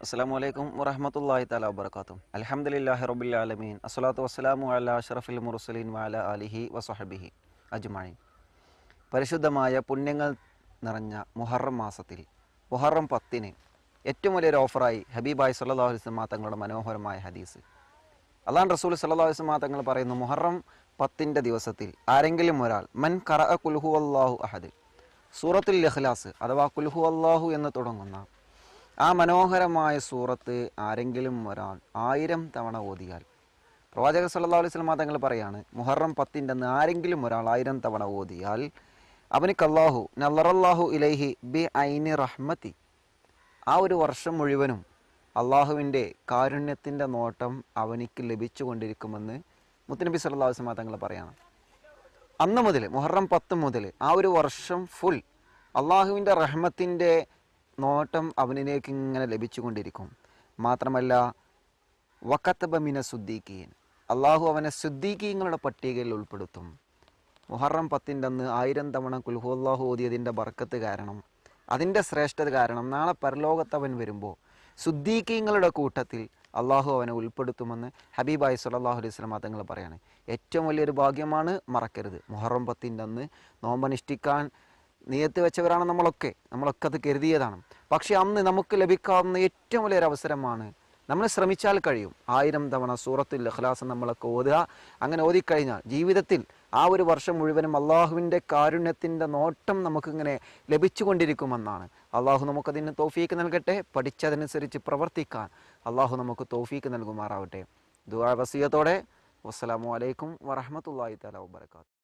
അസ്സാം വലൈക്കും വറഹമത്തല്ലാഹി താല വബർക്കാത്തു അലഹമുല്ലാഹി റബുല്ല ആലമീൻ അസ്സലാത്തു വസ്സലാമു അല അഷറഫുൽ മുറസലീൻ വാല അലിഹി വസഹബിഹി അജ്മാഴി പരിശുദ്ധമായ പുണ്യങ്ങൾ നിറഞ്ഞ മുഹറം മാസത്തിൽ മുഹറം പത്തിന് ഏറ്റവും വലിയൊരു ഓഫറായി ഹബീബായ് സല്ലാ അലിസ്ലാം തങ്ങളുടെ മനോഹരമായ ഹദീസ് അള്ളാൻ റസൂൽ സല്ലാ അലിസ്ലാം തങ്ങൾ പറയുന്നു മുഹറം പത്തിൻ്റെ ദിവസത്തിൽ ആരെങ്കിലും ഒരാൾ മൻ കറ കുൽഹു അള്ളാഹു അഹദ് സൂറത്തുൽ ഇഖ്ലാസ് അഥവാ കുൽഹു അള്ളാഹു എന്ന് തുടങ്ങുന്ന ആ മനോഹരമായ സൂറത്ത് ആരെങ്കിലും ഒരാൾ ആയിരം തവണ ഓതിയാൽ പ്രവാചകർ സല്ലല്ലാഹു അലൈഹി വസല്ലം തങ്ങൾ പറയാണ് മുഹറം പത്തിൻ്റെ അന്ന് ആരെങ്കിലും ഒരാൾ ആയിരം തവണ ഓതിയാൽ അവനിക്ക് അള്ളാഹു നല്ലറല്ലാഹു ഇലൈഹി ബി ഐനി റഹ്മത്തി ആ ഒരു വർഷം മുഴുവനും അള്ളാഹുവിൻ്റെ കാരുണ്യത്തിൻ്റെ നോട്ടം അവനിക്ക് ലഭിച്ചുകൊണ്ടിരിക്കുമെന്ന് മുത്തനബി സല്ലല്ലാഹു അലൈഹി വസല്ലം തങ്ങൾ പറയാണ് അന്ന് മുതൽ മുഹറം പത്ത് മുതൽ ആ ഒരു വർഷം ഫുൾ അള്ളാഹുവിൻ്റെ റഹ്മത്തിൻ്റെ നോട്ടം അവനിലേക്ക് ഇങ്ങനെ ലഭിച്ചുകൊണ്ടിരിക്കും മാത്രമല്ല വക്കത്തബമിന സുദ്ദീഖീൻ അള്ളാഹു അവനെ സുദ്ദീഖീങ്ങളുടെ പട്ടികയിൽ ഉൾപ്പെടുത്തും മുഹറം പത്തിൻ്റെ അന്ന് ആയിരം തവണ കുൽഹു അള്ളാഹു ഓതിയതിൻ്റെ ബർക്കത്ത് കാരണം അതിൻ്റെ ശ്രേഷ്ഠത കാരണം നാളെ പരലോകത്തവൻ വരുമ്പോൾ സുദ്ദീഖീങ്ങളുടെ കൂട്ടത്തിൽ അള്ളാഹു അവനെ ഉൾപ്പെടുത്തുമെന്ന് ഹബീബായി സല്ലാഹു അലൈഹി സ്വലം തങ്ങൾ പറയാണ് ഏറ്റവും വലിയൊരു ഭാഗ്യമാണ് മറക്കരുത് മുഹറം പത്തിൻ്റെ അന്ന് നോമ്പനുഷ്ഠിക്കാൻ നിയത്ത് വെച്ചവരാണ് നമ്മളൊക്കെ നമ്മളൊക്കെ അത് കരുതിയതാണ് പക്ഷേ അന്ന് നമുക്ക് ലഭിക്കാവുന്ന ഏറ്റവും വലിയൊരു അവസരമാണ് നമ്മൾ ശ്രമിച്ചാൽ കഴിയും ആയിരം തവണ സൂറത്തുൽ ഇഖ്ലാസ് നമ്മളൊക്കെ ഓതുക അങ്ങനെ ഓതിക്കഴിഞ്ഞാൽ ജീവിതത്തിൽ ആ ഒരു വർഷം മുഴുവനും അള്ളാഹുവിൻ്റെ കാരുണ്യത്തിൻ്റെ നോട്ടം നമുക്കിങ്ങനെ ലഭിച്ചുകൊണ്ടിരിക്കുമെന്നാണ് അള്ളാഹു നമുക്കതിന് തോഫീക്ക് നൽകട്ടെ പഠിച്ചതനുസരിച്ച് പ്രവർത്തിക്കാൻ അള്ളാഹു നമുക്ക് തോഫീക്ക് നൽകുമാറാവട്ടെ ദുആ വസിയത്തോടെ വസ്സലാമു അലൈക്കും വറഹമത്തല്ലാഹി തആല വബറകാതുഹു